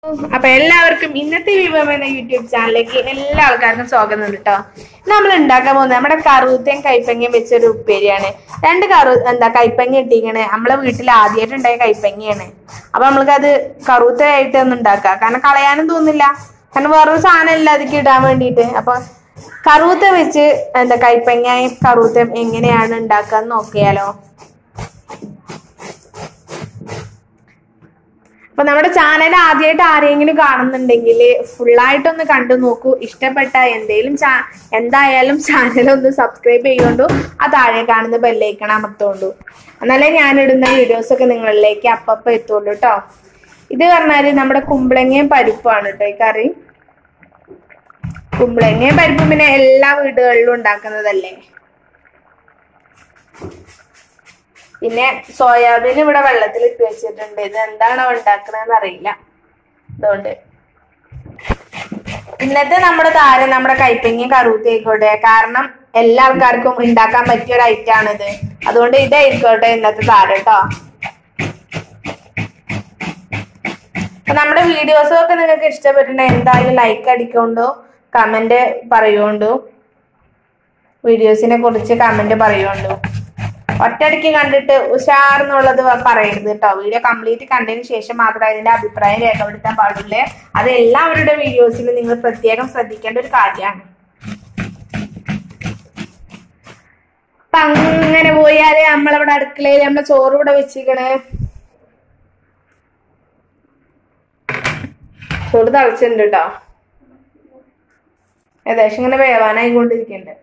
അപ്പൊ എല്ലാവർക്കും ഇന്നത്തെ വിഭവം എന്ന യൂട്യൂബ് ചാനലിലേക്ക് എല്ലാ ആൾക്കാർക്കും സ്വാഗതം കേട്ടോ നമ്മൾ ഉണ്ടാക്കാൻ പോകുന്നത് നമ്മുടെ കറുത്തയും കൈപ്പങ്ങയും വെച്ചൊരു ഉപ്പേരിയാണ് രണ്ട് കറു എന്താ കൈപ്പങ്ങ ഇട്ടിങ്ങനെ നമ്മളെ വീട്ടിൽ ആദ്യമായിട്ട് ഉണ്ടായ കൈപ്പങ്ങയാണ് അപ്പൊ നമ്മൾക്ക് അത് കറുത്തയായിട്ട് ഒന്ന് ഉണ്ടാക്കാം കാരണം കളയാനും തോന്നില്ല കാരണം വേറൊരു സാധനം ഇല്ല അതിക്ക് ഇടാൻ വേണ്ടിയിട്ട് അപ്പൊ കറുത്ത വെച്ച് എന്താ കൈപ്പങ്ങയും കറുത്തയും എങ്ങനെയാണ് ഉണ്ടാക്കാന്ന് നോക്കിയാലോ അപ്പൊ നമ്മുടെ ചാനൽ ആദ്യമായിട്ട് ആരെങ്കിലും കാണുന്നുണ്ടെങ്കിൽ ഫുള്ളായിട്ടൊന്ന് കണ്ടു നോക്കൂ ഇഷ്ടപ്പെട്ട എന്തേലും ചാ എന്തായാലും ചാനൽ ഒന്ന് സബ്സ്ക്രൈബ് ചെയ്യോണ്ടു ആ താഴെ കാണുന്ന ബെല്ലൈക്കൺ അമർത്തോണ്ടു എന്നാലേ ഞാനിടുന്ന വീഡിയോസ് ഒക്കെ നിങ്ങളിലേക്ക് അപ്പപ്പ എത്തുള്ളൂ കേട്ടോ ഇത് പറഞ്ഞാല് നമ്മുടെ കുമ്പളങ്ങയും പരിപ്പാണ് കേട്ടോ ഈ കറി കുമ്പളങ്ങയും പരിപ്പും പിന്നെ എല്ലാ വീടുകളിലും ഉണ്ടാക്കുന്നതല്ലേ പിന്നെ സോയാബീൻ ഇവിടെ വെള്ളത്തിൽ ഇട്ട് വെച്ചിട്ടുണ്ട് ഇത് എന്താണോ ഉണ്ടാക്കണതെന്ന് അറിയില്ല അതുകൊണ്ട് ഇന്നത്തെ നമ്മുടെ താരം നമ്മുടെ കൈപ്പങ്ങയും കറുത്തി ആയിക്കോട്ടെ കാരണം എല്ലാ ആൾക്കാർക്കും ഉണ്ടാക്കാൻ പറ്റിയ ഒരു ഐറ്റം ആണിത് അതുകൊണ്ട് ഇതായിരിക്കോട്ടെ ഇന്നത്തെ താരം കേട്ടോ അപ്പൊ നമ്മുടെ വീഡിയോസും ഒക്കെ നിങ്ങൾക്ക് ഇഷ്ടപ്പെട്ടിട്ടുണ്ടെങ്കിൽ എന്തായാലും ലൈക്ക് അടിക്കൊണ്ടോ കമന്റ് പറയുകൊണ്ടു വീഡിയോസിനെ കുറിച്ച് കമന്റ് പറയുകൊണ്ടു ഒറ്റയടിക്ക് കണ്ടിട്ട് ഉഷാർന്നുള്ളത് പറയരുത് കേട്ടോ വീഡിയോ കംപ്ലീറ്റ് കണ്ടതിന് ശേഷം മാത്രമേ അതിന്റെ അഭിപ്രായം രേഖപ്പെടുത്താൻ പാടുള്ളൂ അത് എല്ലാവരുടെ വീഡിയോസിൽ നിങ്ങൾ പ്രത്യേകം ശ്രദ്ധിക്കേണ്ട ഒരു കാര്യമാണ് അപ്പൊ അങ്ങനെ പോയാല് നമ്മളിവിടെ അടുക്കളയിൽ നമ്മളെ ചോറ് ഇവിടെ വെച്ചിരിക്കണേ ചോറ് തളിച്ചിട്ടുണ്ട് കേട്ടോ ഏകദേശം ഇങ്ങനെ വേവാനായിക്കൊണ്ടിരിക്കുന്നുണ്ട്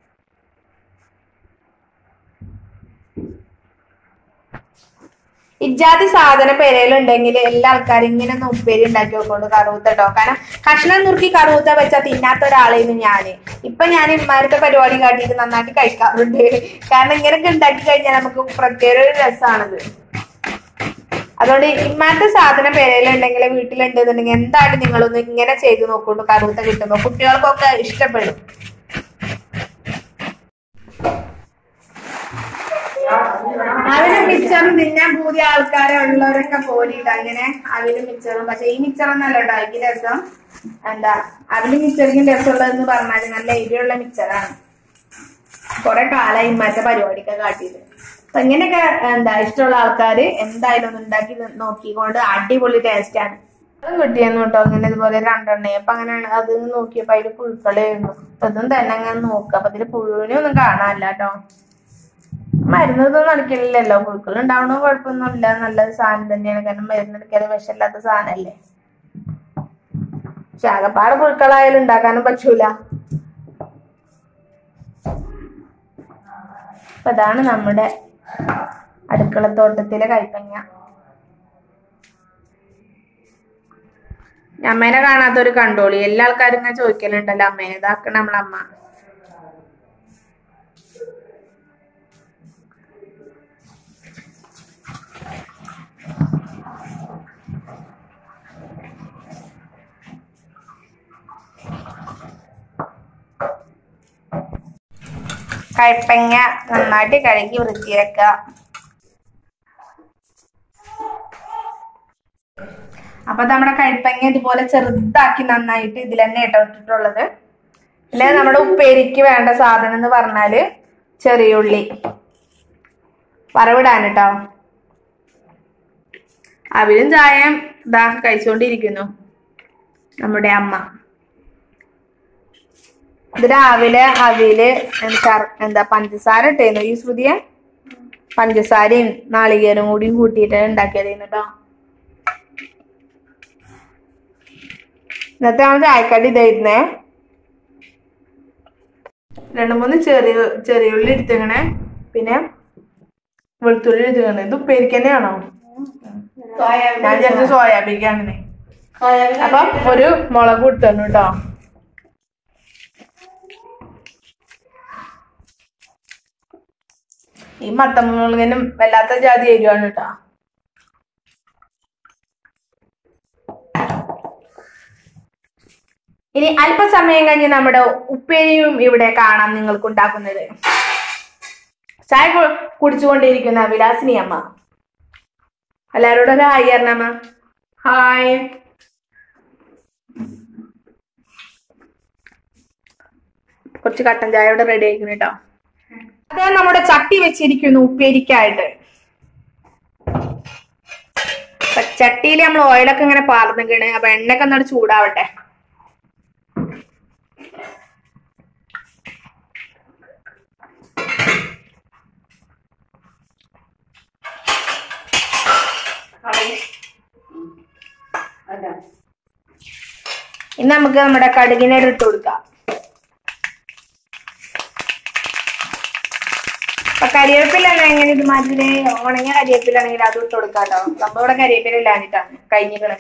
ഇജാതി സാധന പെരയിലുണ്ടെങ്കിൽ എല്ലാ ആൾക്കാരും ഇങ്ങനെ ഒന്ന് ഉപ്പേരി ഉണ്ടാക്കി വെക്കൊണ്ട് കറുത്ത കേട്ടോ കാരണം കഷ്ണം നുറുക്കി കറുത്ത വെച്ചാൽ തിന്നാത്ത ഒരാളായിരുന്നു ഞാന് ഇപ്പൊ ഞാൻ ഇമ്മാരത്തെ പരിപാടി കാട്ടിയിട്ട് നന്നായിട്ട് കഴിക്കാറുണ്ട് കാരണം ഇങ്ങനെയൊക്കെ ഉണ്ടാക്കി കഴിഞ്ഞാൽ നമുക്ക് പ്രത്യേക ഒരു രസമാണത് അതുകൊണ്ട് ഇമ്മാരുടെ സാധനം പെരയിലുണ്ടെങ്കിൽ വീട്ടിലുണ്ടെന്നുണ്ടെങ്കിൽ എന്തായാലും നിങ്ങളൊന്ന് ഇങ്ങനെ ചെയ്ത് നോക്കൊണ്ട് കറുത്ത കിട്ടുമ്പോ കുട്ടികൾക്കൊക്കെ ഇഷ്ടപ്പെടും അവര് മിച്ചറും തിന്നാൻ പൂതിയ ആൾക്കാരെ ഉള്ളവരൊക്കെ പോരിട്ട് അങ്ങനെ അവര് മിച്ചറും പക്ഷെ ഈ മിച്ചറൊന്നല്ല കേട്ടോ എനിക്ക് രസം എന്താ അവര് മിച്ചറിക്കും രസമുള്ളതെന്ന് പറഞ്ഞാല് നല്ല എരിയുള്ള മിച്ചറാണ് കുറെ കാലമായി മറ്റേ പരിപാടിയൊക്കെ കാട്ടിയത് അപ്പൊ ഇങ്ങനെയൊക്കെ എന്താ ഇഷ്ടമുള്ള ആൾക്കാര് എന്തായാലും ഒന്ന് ഉണ്ടാക്കി നോക്കിക്കൊണ്ട് അടിപൊളി ടേസ്റ്റ് ആണ് അതും കിട്ടിയെന്നു കേട്ടോ ഇങ്ങനെ ഇതുപോലെ രണ്ടെണ്ണ അപ്പൊ അങ്ങനെ അത് നോക്കിയപ്പോ അതില് പുഴുക്കളായിരുന്നു അപ്പൊ ഇതും തന്നെ അങ്ങനെ നോക്കുക അപ്പൊ ഇതില് പുഴുവിനൊന്നും കാണാനില്ല കേട്ടോ മരുന്നൊന്നും നടക്കില്ലല്ലോ പുഴുക്കൾ ഉണ്ടാവണോ കുഴപ്പമൊന്നുമില്ല നല്ല സാധനം തന്നെയാണ് കാരണം മരുന്നെടുക്കാതെ വിഷമില്ലാത്ത സാധനല്ലേ പക്ഷെ ആകപ്പാടെ പുഴുക്കളായാലും ഉണ്ടാക്കാനും പറ്റൂല അപ്പൊ അതാണ് നമ്മുടെ അടുക്കളത്തോട്ടത്തിലെ കൈപ്പങ്ങ അമ്മേനെ കാണാത്തൊരു കണ്ടോളി എല്ലാ ആൾക്കാരും ഇങ്ങനെ ചോദിക്കലുണ്ടല്ലോ അമ്മേനെ ഇതാക്കണം നമ്മളമ്മ കയ്പങ്ങ നന്നായിട്ട് കഴുകി വൃത്തിയാക്കുക അപ്പൊ നമ്മുടെ കഴുപ്പങ്ങ ഇതുപോലെ ചെറുതാക്കി നന്നായിട്ട് ഇതിൽ തന്നെ ഇട്ടോ ഇട്ടിട്ടുള്ളത് പിന്നെ നമ്മുടെ ഉപ്പേരിക്ക് വേണ്ട സാധനം എന്ന് പറഞ്ഞാല് ചെറിയ ഉള്ളി വറവിടാൻ കേട്ടോ അവിലും ചായം ഇതാ കഴിച്ചുകൊണ്ടിരിക്കുന്നു നമ്മുടെ അമ്മ ഇത് രാവിലെ അവില് ചർ- എന്താ പഞ്ചസാര ഇട്ടേന്നു ഈ ശ്രുതിയെ പഞ്ചസാരയും നാളികേരും കൂടിയും കൂട്ടിയിട്ട് ഉണ്ടാക്കിയതായിരുന്നു കേട്ടോ ഇന്നത്തെ നമ്മൾ ചായക്കടി ഇതായിരുന്നേ രണ്ട് മൂന്ന് ചെറിയ ചെറിയ ഉള്ളി എടുത്തേക്കണേ പിന്നെ വെളുത്തുള്ളി എടുത്തേക്കണേ ഇത് ഉപ്പേരിക്ക് തന്നെയാണോ ഞാൻ ചെറുത് സോയാബീക്കാണ് അപ്പൊ ഒരു മുളക് കൊടുത്തു കേട്ടോ ഈ മത്തമുളകിനും വല്ലാത്ത ജാതി എരിവാണ് കേട്ടോ ഇനി അല്പസമയം കഴിഞ്ഞ് നമ്മുടെ ഉപ്പേരിയും ഇവിടെ കാണാം നിങ്ങൾക്ക് ഉണ്ടാക്കുന്നത് ചായ കു- കുടിച്ചുകൊണ്ടിരിക്കുന്ന വിലാസിനി അമ്മ എല്ലാരോടും ഒരു ഹായ് അമ്മ ഹായ് കുറച്ച് കട്ടൻ ചായ ഇവിടെ റെഡി ആയിരിക്കുന്നു കേട്ടോ അത് നമ്മുടെ ചട്ടി വെച്ചിരിക്കുന്നു ഉപ്പേരിക്കായിട്ട് അപ്പൊ ചട്ടിയിൽ നമ്മൾ ഓയിലൊക്കെ ഇങ്ങനെ പാർന്നിക്കണ് അപ്പൊ എണ്ണയൊക്കെ ഒന്നോട് ചൂടാവട്ടെ ഇനി നമുക്ക് നമ്മുടെ കടുകിനെ ഇട്ട് കൊടുക്കാം അപ്പൊ കരിവേപ്പില എങ്ങനെ ഇത് മാറ്റിന് ഉണങ്ങിയ കരിവേപ്പിലാണെങ്കിൽ അത് ഇട്ട് കൊടുക്കാം കേട്ടോ നമ്മൾ ഇവിടെ കരിവേപ്പില ഇല്ലാഞ്ഞിട്ടാണ് കഴിഞ്ഞിക്കണ്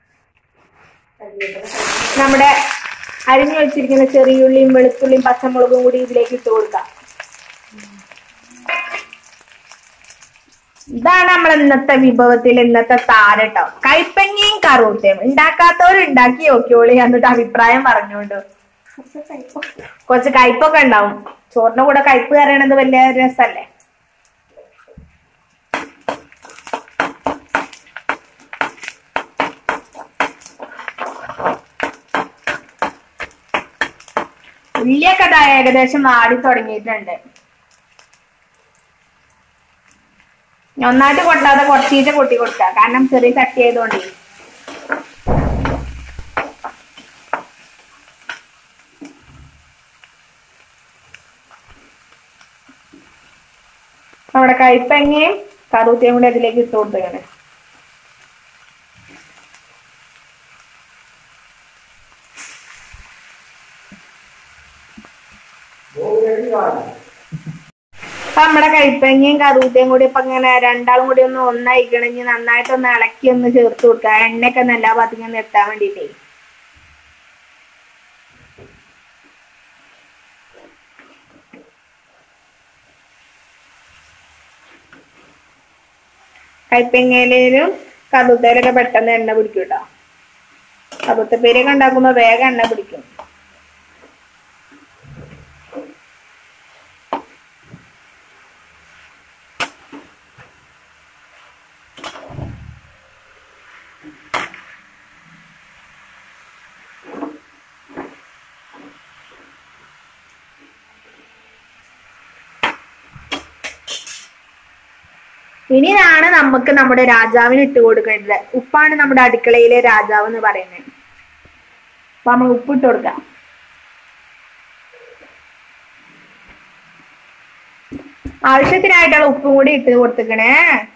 നമ്മുടെ അരിഞ്ഞു വെച്ചിരിക്കുന്ന ചെറിയുള്ളിയും വെളുത്തുള്ളിയും പച്ചമുളകും കൂടി ഇതിലേക്ക് ഇട്ട് കൊടുക്കാം ഇതാണ് നമ്മൾ ഇന്നത്തെ വിഭവത്തിൽ ഇന്നത്തെ താരട്ടോ കൈപ്പങ്ങയും കറൂത്തയും ഉണ്ടാക്കാത്തവർ ഉണ്ടാക്കി നോക്കിയോളി എന്നിട്ട് അഭിപ്രായം പറഞ്ഞോണ്ട് കുറച്ച് കയ്പൊക്കെ ഉണ്ടാവും ചോറിന്റെ കൂടെ കയ്പ് കറിയണത് വലിയ രസല്ലേ ഉള്ളിയൊക്കെ ദാ ഏകദേശം വാടി തുടങ്ങിയിട്ടുണ്ട് ഒന്നായിട്ട് കൊട്ടാതെ കുറച്ചീച്ച കൊട്ടി കൊടുക്കുക കാരണം ചെറിയ ചട്ടി ആയതുകൊണ്ട് നമ്മുടെ കൈപ്പങ്ങയും കറുത്തിയും കൂടി അതിലേക്ക് ഇട്ട് കൊടുത്തേക്കണേ അപ്പൊ നമ്മുടെ കൈപ്പങ്ങയും കറുത്തയും കൂടി ഇപ്പൊ ഇങ്ങനെ രണ്ടാളും കൂടി ഒന്ന് ഒന്നായിക്കണിഞ്ഞ് നന്നായിട്ട് ഒന്ന് ഇളക്കി ഒന്ന് ചേർത്ത് കൊടുക്കുക എണ്ണയൊക്കെ ഒന്ന് എല്ലാ ഭാഗത്തേക്കും ഒന്ന് എത്താൻ വേണ്ടിട്ടേ കൈപ്പങ്ങയിലും കറുത്തയിലൊക്കെ പെട്ടെന്ന് എണ്ണ പിടിക്കും കേട്ടോ കറുത്തപ്പേരൊക്കെ ഉണ്ടാക്കുമ്പോ വേഗം എണ്ണ പിടിക്കും ഇനിയാണ് നമുക്ക് നമ്മുടെ രാജാവിന് ഇട്ട് കൊടുക്കേണ്ടത് ഉപ്പാണ് നമ്മുടെ അടുക്കളയിലെ രാജാവ് എന്ന് പറയുന്നത് അപ്പൊ നമ്മൾ ഉപ്പ് ഇട്ട് കൊടുക്കാം ആവശ്യത്തിനായിട്ടുള്ള ഉപ്പും കൂടി ഇട്ട് കൊടുത്തിക്കണേ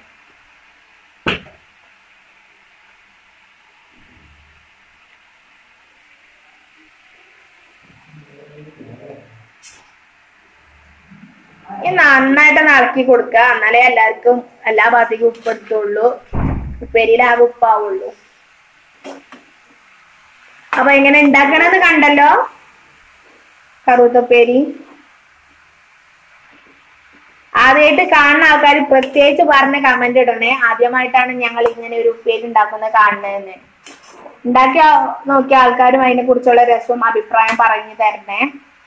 ഈ നന്നായിട്ട് ഇളക്കി കൊടുക്കുക എന്നാലേ എല്ലാവർക്കും എല്ലാ ഭാഗത്തേക്കും ഉപ്പ് എടുത്തുള്ളൂ ഉപ്പേരിയിലാകെ ഉപ്പാവുള്ളൂ അപ്പൊ എങ്ങനെ ഉണ്ടാക്കണമെന്ന് കണ്ടല്ലോ കറുത്തപ്പേരി ആദ്യമായിട്ട് കാണുന്ന ആൾക്കാർ പ്രത്യേകിച്ച് പറഞ്ഞ കമന്റ് ഇടണേ ആദ്യമായിട്ടാണ് ഞങ്ങൾ ഇങ്ങനെ ഒരു ഉപ്പേരി ഉണ്ടാക്കുന്നത് കാണുന്നതെന്ന് ഉണ്ടാക്കിയ നോക്കിയ ആൾക്കാരും അതിനെ കുറിച്ചുള്ള രസവും അഭിപ്രായം പറഞ്ഞു തരണേ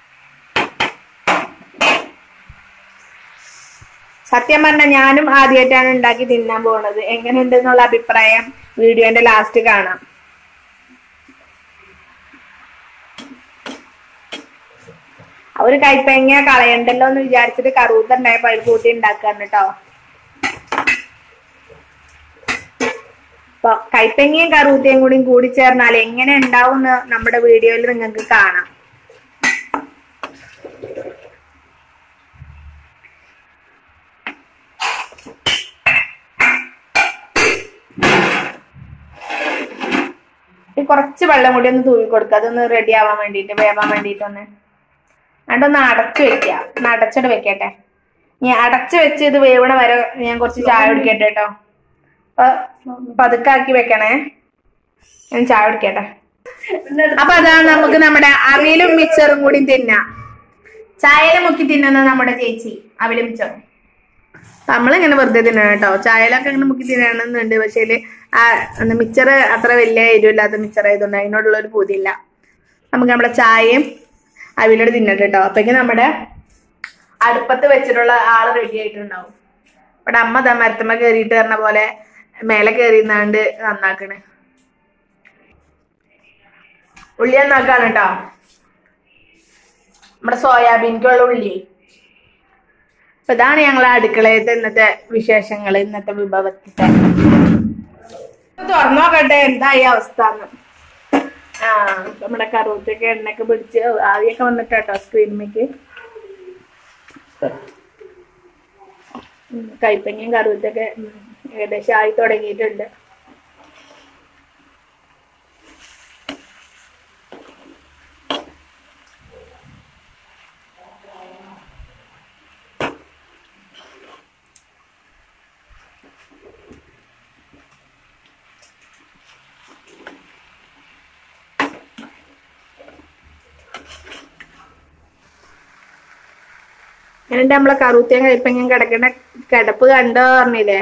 സത്യം പറഞ്ഞ ഞാനും ആദ്യമായിട്ടാണ് ഉണ്ടാക്കി തിന്നാൻ പോകുന്നത് എങ്ങനെയുണ്ട് എന്നുള്ള അഭിപ്രായം വീഡിയോന്റെ ലാസ്റ്റ് കാണാം ഒരു കൈപ്പങ്ങ കളയണ്ടല്ലോ എന്ന് വിചാരിച്ചിട്ട് കറൂത്ത ഉണ്ടായപ്പോ അതിൽ കൂട്ടി ഉണ്ടാക്കാൻ കേട്ടോ അപ്പൊ കൈപ്പങ്ങയും കറൂത്തയും കൂടി കൂടി ചേർന്നാൽ എങ്ങനെ ഉണ്ടാവും എന്ന് നമ്മുടെ വീഡിയോയിൽ നിങ്ങൾക്ക് കാണാം ഈ കുറച്ച് വെള്ളം കൂടി ഒന്ന് തൂവി കൊടുക്കുക അതൊന്ന് റെഡി ആവാൻ വേണ്ടിട്ട് വേവാൻ വേണ്ടിട്ട് ഒന്ന് അതൊന്ന് അടച്ചു വെക്കുക ഒന്ന് അടച്ചിട്ട് വെക്കട്ടെ ഞാൻ അടച്ചു വെച്ച് ഇത് വേവണ വരെ ഞാൻ കുറച്ച് ചായ കുടിക്കട്ടെ കേട്ടോ അപ്പൊ പതുക്കാക്കി വെക്കണേ ഞാൻ ചായ കുടിക്കട്ടെ അപ്പൊ അതാ നമുക്ക് നമ്മുടെ അവിയലും മിച്ചറും കൂടി തിന്നാം ചായയില മുക്കി തിന്നുന്ന നമ്മുടെ ചേച്ചി അവിലും മിച്ചറും നമ്മളിങ്ങനെ വെറുതെ തിന്നണം കേട്ടോ ചായയിലൊക്കെ ഇങ്ങനെ മുക്കി തിന്നണമെന്നുണ്ട് പക്ഷേ ആ മിച്ചർ അത്ര വലിയ എരിവില്ലാത്ത മിച്ചർ ആയതുകൊണ്ട് അതിനോടുള്ള ഒരു പൂതിയില്ല നമുക്ക് നമ്മുടെ ചായയും അവിലോട് തിന്നട്ടെ കേട്ടോ അപ്പോഴേക്കും നമ്മുടെ അടുപ്പത്ത് വെച്ചിട്ടുള്ള ആള് റെഡി ആയിട്ടുണ്ടാവും ഇവിടെ അമ്മ ദാ മരത്തമ്മ കയറിയിട്ട് പറഞ്ഞ പോലെ മേലെ കയറിയിരുന്നാണ്ട് നന്നാക്കണ് ഉള്ളി നന്നാക്കാണ് കേട്ടോ നമ്മുടെ സോയാബീൻക്കുള്ള ഉള്ളി അപ്പൊ ഇതാണ് ഞങ്ങളെ അടുക്കളയത്തെ ഇന്നത്തെ വിശേഷങ്ങൾ ഇന്നത്തെ വിഭവത്തിന്റെ തുറന്നു നോക്കട്ടെ എന്തായി അവസ്ഥ ആ നമ്മുടെ കറുത്തൊക്കെ എണ്ണയൊക്കെ പിടിച്ച് ആവിയൊക്കെ വന്നിട്ട് കേട്ടോ സ്ക്രീനിലേക്ക് കൈപ്പങ്ങയും കറുത്തൊക്കെ ഏകദേശം ആയി തുടങ്ങിയിട്ടുണ്ട് എന്നിട്ട് നമ്മളെ കറുത്തേം കൈപ്പങ്ങയും കിടക്കണ കിടപ്പ് കണ്ടോ പറഞ്ഞില്ലേ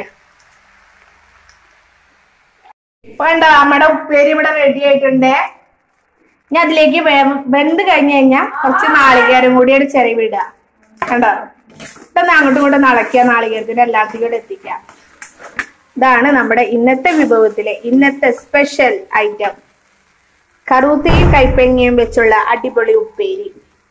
ഇപ്പൊ കണ്ടോ നമ്മുടെ ഉപ്പേരി ഇവിടെ റെഡി ആയിട്ടുണ്ട് ഞാൻ അതിലേക്ക് വേ- വെന്ത് കഴിഞ്ഞു കഴിഞ്ഞാൽ കുറച്ച് നാളികേരം കൂടി ഒരു ചെറിവിടുക കണ്ടോ ഇതൊന്ന് അങ്ങോട്ടും ഇങ്ങോട്ടും നടക്കുക നാളികേരത്തിന് എല്ലാത്തിനും കൂടെ എത്തിക്കാം ഇതാണ് നമ്മുടെ ഇന്നത്തെ വിഭവത്തിലെ ഇന്നത്തെ സ്പെഷ്യൽ ഐറ്റം കറുത്തയും കൈപ്പങ്ങയും വെച്ചുള്ള അടിപൊളി ഉപ്പേരി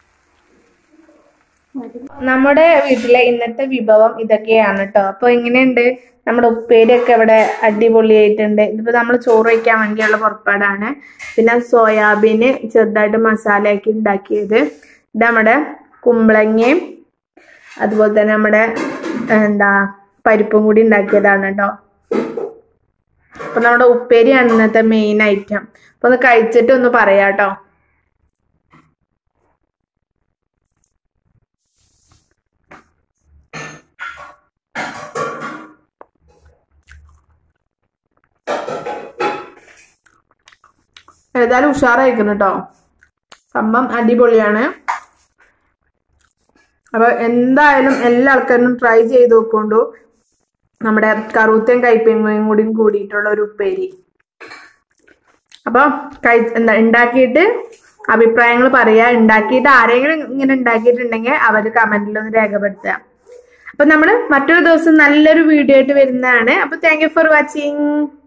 നമ്മുടെ വീട്ടിലെ ഇന്നത്തെ വിഭവം ഇതൊക്കെയാണ് കേട്ടോ അപ്പൊ എങ്ങനെയുണ്ട് നമ്മുടെ ഉപ്പേരിയൊക്കെ ഇവിടെ അടിപൊളിയായിട്ടുണ്ട് ഇതിപ്പോ നമ്മൾ ചോറ് വയ്ക്കാൻ വേണ്ടിയുള്ള പുറപ്പാടാണ് പിന്നെ സോയാബീന് ചെറുതായിട്ട് മസാലയാക്കി ഉണ്ടാക്കിയത് ഇത് നമ്മുടെ കുമ്പളങ്ങയും അതുപോലെ തന്നെ നമ്മുടെ എന്താ പരിപ്പും കൂടി ഉണ്ടാക്കിയതാണ് കേട്ടോ അപ്പൊ നമ്മുടെ ഉപ്പേരിയാണ് ഇന്നത്തെ മെയിൻ ഐറ്റം അപ്പൊ ഒന്ന് കഴിച്ചിട്ട് ഒന്ന് പറയാട്ടോ ഏതായാലും ഉഷാറായിരിക്കുന്നു കേട്ടോ സംഭവം അടിപൊളിയാണ് അപ്പൊ എന്തായാലും എല്ലാ ആൾക്കാരും ട്രൈ ചെയ്ത് നോക്കൊണ്ടു നമ്മുടെ കറുത്തയും കൈപ്പങ്ങയും കൂടി കൂടിയിട്ടുള്ള ഒരു ഉപ്പേരി അപ്പൊ കൈ എന്താ ഉണ്ടാക്കിയിട്ട് അഭിപ്രായങ്ങൾ പറയാ ഉണ്ടാക്കിയിട്ട് ആരെങ്കിലും ഇങ്ങനെ ഉണ്ടാക്കിയിട്ടുണ്ടെങ്കിൽ അവർ കമന്റിൽ ഒന്ന് രേഖപ്പെടുത്തുക അപ്പൊ നമ്മൾ മറ്റൊരു ദിവസം നല്ലൊരു വീഡിയോ ആയിട്ട് വരുന്നതാണ് അപ്പൊ താങ്ക് യു ഫോർ വാച്ചിങ്